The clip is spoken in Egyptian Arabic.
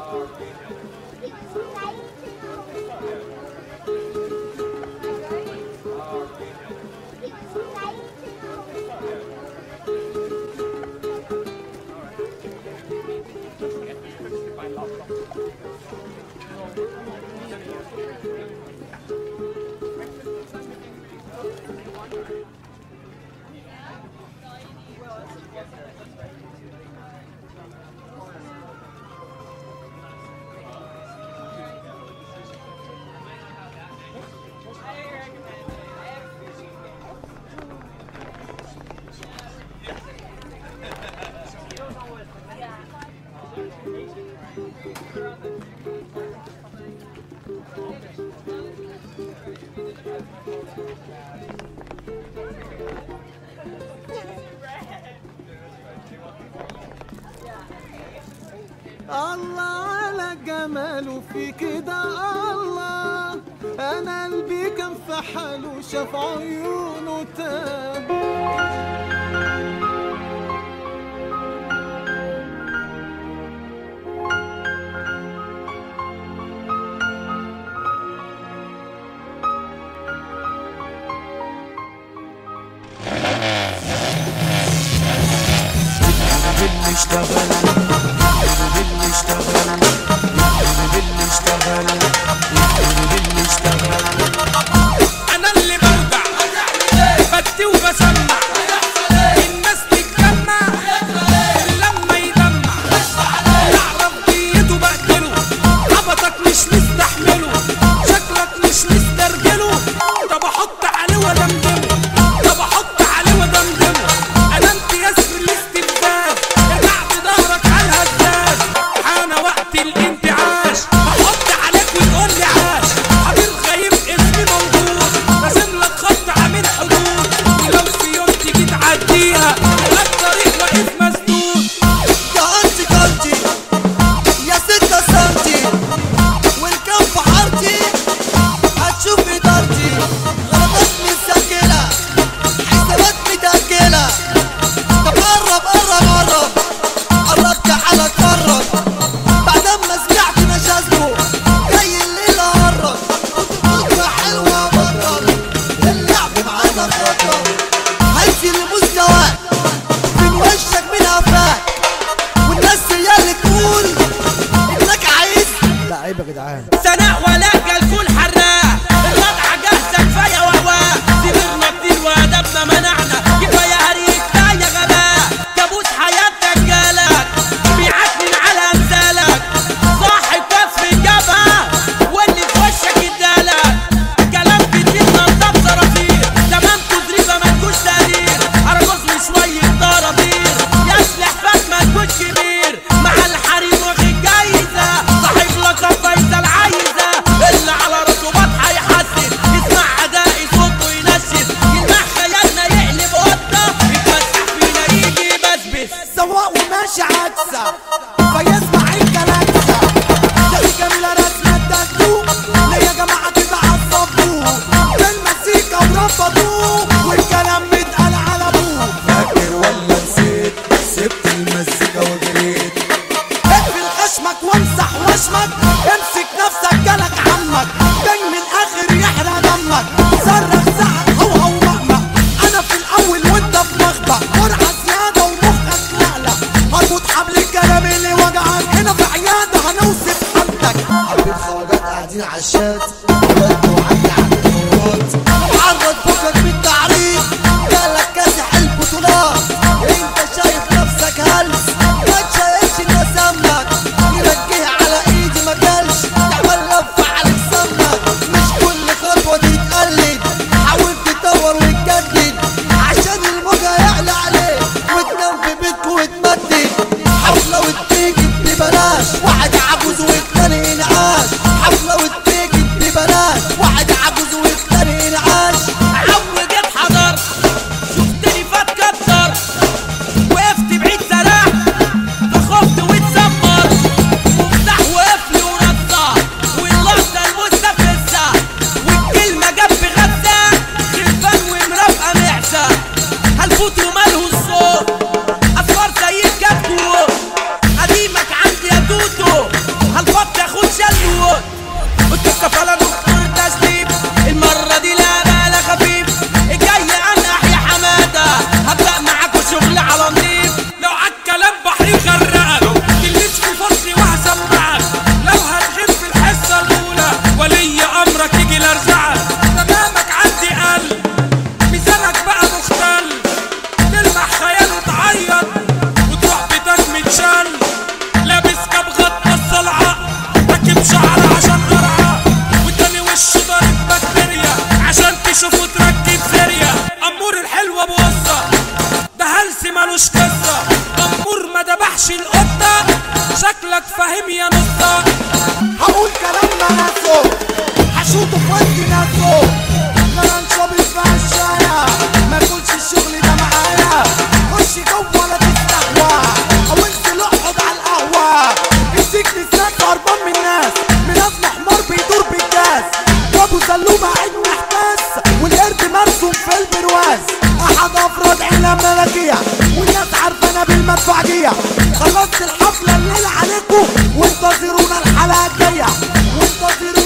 الله على جماله في كده الله انا قلبي كان في حاله شاف عيونه تاب اللي اشتغل اللي اشتغل اللي اشتغل اللي اشتغل انا اللي بودع بدي وبسمع الناس تتجمع لما يدمع يعرف ديته بقتله عبطك مش مستحمله شكلك مش مسترجله طب احط عليه ودمدمه طب احط عليه ودمدمه انا امتياز في الاستنفاذ ارجع بظهرك على الهزاز حان وقت الانتعاش هحط عليك وتقول لي عاش حبيب غايب اسمي موجود راسم لك خط عامل حدود ولو في يوم تيجي تعديها الطريق واقف مسدود يا انتي كنتي يا ستة سنتي والكم في حارتي هتشوف ادارتي غلطات مسجلة حسابات متأجلة طب قرب قرب قرب قرب تعالى قرب بعد ما سمعت نشازكو جاي الليلة قرب بكرة حلوة بطل اللعب معانا خطر هنزل لمستواك من وشك من قفاك والناس هي اللي تقول انك عايز لا عيب يا جدعان سناء ولا الفول حراق الوضع جاهزة كفاية وهواء سيبنا كتير وادبنا منعنا كفاية هريك يا غباء كابوس حياتك جالك بيعكنن على امثالك صاحب كف الجبهة واللي في وشك ادالك كلام كتير نضف صراصير تمام تدريبة ما تكونش تقرير ارجوز شوية ضرابير يسلح فات ما تكونش كبير مع الحريم واخد جايزة صاحب لقب فيصل عايزة اللي على راسه بطحة يحسن يسمع أدائي صوته ينشن يلمح خيالنا يقلب قطة يتمسح فينا يجي يبسبس سواق وماشي عكسة فيسمع الكلاكسة يا جميلة رسمة الدكتور ليه يا جماعة كده عصبوه بالمزيكا ورفضوه والكلام متقال على ابوه فاكر ولا نسيت سبت المزيكا وجريت اقفل خشمك وامسح وشمك امسك نفسك جالك عمك جاي من الاخر يحرق دمك صرخ زعق هو هو مهما انا في الاول وانت في مخبأ قرعة زيادة ومخك لقلق هربط حبل الكلام اللي وجعك هنا في عيادة هنوصف حالتك حبيب خواجات قاعدين على الشات ولاد وعي على الخروجات معرض فكك بالتعريف جالك كاسح البطولات انت شايف نفسك هلس ما تشايفش الناس همك يرجيه على ايدي ما جالش تعمل لفة على سمك مش كل خطوة تتقلد حاول تدور وتجدد عشان الموجة يعلى عليك وتنام في بيتك وتمدد حفلة وتيجي ببلاش واحد عجوز والتاني انعاش حفلة وتيجي ببلاش فاهم يا نصار هقول كلام مناسه هشوطه في وسط ناسه غيران شابط في الشارع ما يكونش الشغل ده معايا خش جوه ولا تستهوى او انزل اقعد على القهوه السجن سناك هربان من الناس ملازم حمار بيدور بالجاز وابو سلومه عيد محتاس والقرد مرسوم في البرواز احد افراد عيله ملكيه والناس عارفانا بالمدفعجيه خلصت الحفله الليله عليكم وانتظرونا الحلقه الجايه وانتظرونا